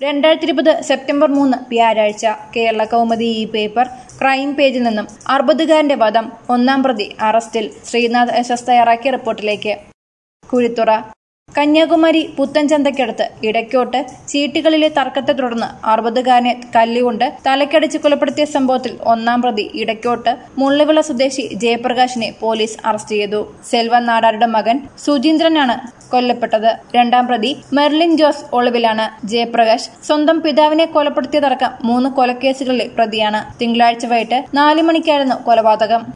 രണ്ടായിരത്തി ഇരുപത് സെപ്റ്റംബർ മൂന്ന് വ്യാഴാഴ്ച കേരള കൗമുദി ഈ പേപ്പർ ക്രൈം പേജിൽ നിന്നും അർബുദുകാരന്റെ വധം ഒന്നാം പ്രതി അറസ്റ്റിൽ ശ്രീനാഥ് എസ് എസ് തയ്യാറാക്കിയ റിപ്പോർട്ടിലേക്ക് കുഴിത്തുറ കന്യാകുമാരി പുത്തൻചന്തയ്ക്കടുത്ത് ഇടയ്ക്കോട്ട് ചീട്ടുകളിലെ തർക്കത്തെ തുടർന്ന് അറുപതുകാരനെ കല്ലുകൊണ്ട് തലക്കടിച്ച് കൊലപ്പെടുത്തിയ സംഭവത്തിൽ ഒന്നാം പ്രതി ഇടയ്ക്കോട്ട് മുള്ളിവിള സ്വദേശി ജയപ്രകാശിനെ പോലീസ് അറസ്റ്റ് ചെയ്തു സെൽവൻ നാടാരുടെ മകൻ സുചീന്ദ്രനാണ് കൊല്ലപ്പെട്ടത് രണ്ടാം പ്രതി മെർലിൻ ജോസ് ഒളിവിലാണ് ജയപ്രകാശ് സ്വന്തം പിതാവിനെ കൊലപ്പെടുത്തിയതടക്കം മൂന്ന് കൊലക്കേസുകളിലെ പ്രതിയാണ് തിങ്കളാഴ്ച വൈകിട്ട് നാലു മണിക്കായിരുന്നു കൊലപാതകം